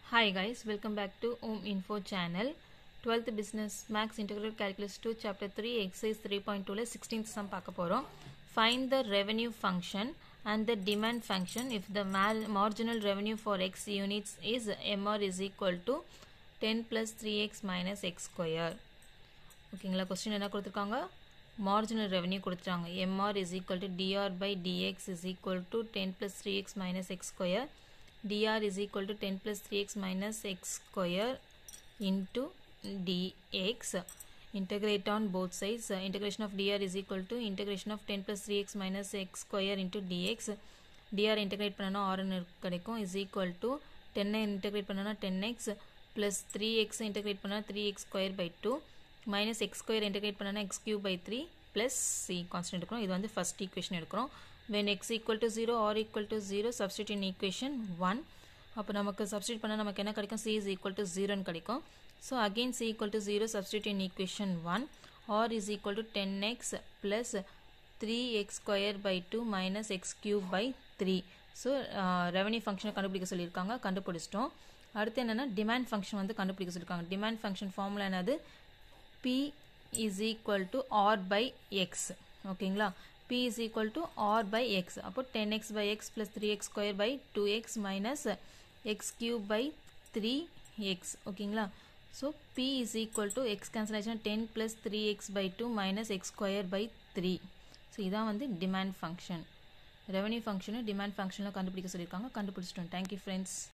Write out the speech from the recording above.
Hi guys, welcome back to Om Info channel. 12th Business Max Integral Calculus 2 Chapter 3 Exercise 3.2ல 16th sum பார்க்க போறோம். Find the revenue function and the demand function if the mal- marginal revenue for x units is MR is equal to 10 plus 3x minus x square. ஓகேங்களா question என்ன கொடுத்துருக்காங்க marginal revenue கொடுத்துட்டாங்க MR is equal to DR by DX is equal to ten plus three X minus X square dr is equal to 10 plus 3x minus x square into dx integrate on both sides Uh, integration of dr is equal to integration of 10 plus 3x minus x square into dx dr integrate பண்ணனா r னு கிடைக்கும் is equal to 10 integrate பண்ணனா 10x plus 3x integrate பண்ணனா 3x square by 2 minus x square integrate பண்ணனா x cube by 3 plus c constant எடுக்கிறோம் இது வந்து first equation எடுக்கிறோம் when x equal to 0 or equal to 0 substitute in equation 1 அப்போ நமக்கு substitute பண்ணால் நமக்கு என்ன கிடைக்கும் c is equal to 0 ன்னு கிடைக்கும் so again c equal to 0 substitute in equation 1 r is equal to 10x plus 3x square by 2 minus x cube by 3 so revenue ஃபங்க்ஷனை கண்டுபிடிக்க சொல்லியிருக்காங்க கண்டுபிடிச்சிட்டோம் அடுத்து என்னென்னா டிமாண்ட் ஃபங்க்ஷன் வந்து கண்டுபிடிக்க சொல்லியிருக்காங்க டிமாண்ட் ஃபங்க்ஷன் ஃபார்முலா என்னது p is equal to r by x ஓகேங்களா p is equal to r by x அப்போ 10x by x plus 3x square by 2x minus x cube by 3x ஓகேங்களா so p is equal to x cancellation 10 plus 3x by 2 minus x square by 3 so இதான் வந்து demand function revenue ஃபங்க்ஷனும் demand ஃபங்க்ஷனில் கண்டுபிடிக்க சொல்லியிருக்காங்க கண்டுபிடிச்சிட்டோம் thank you friends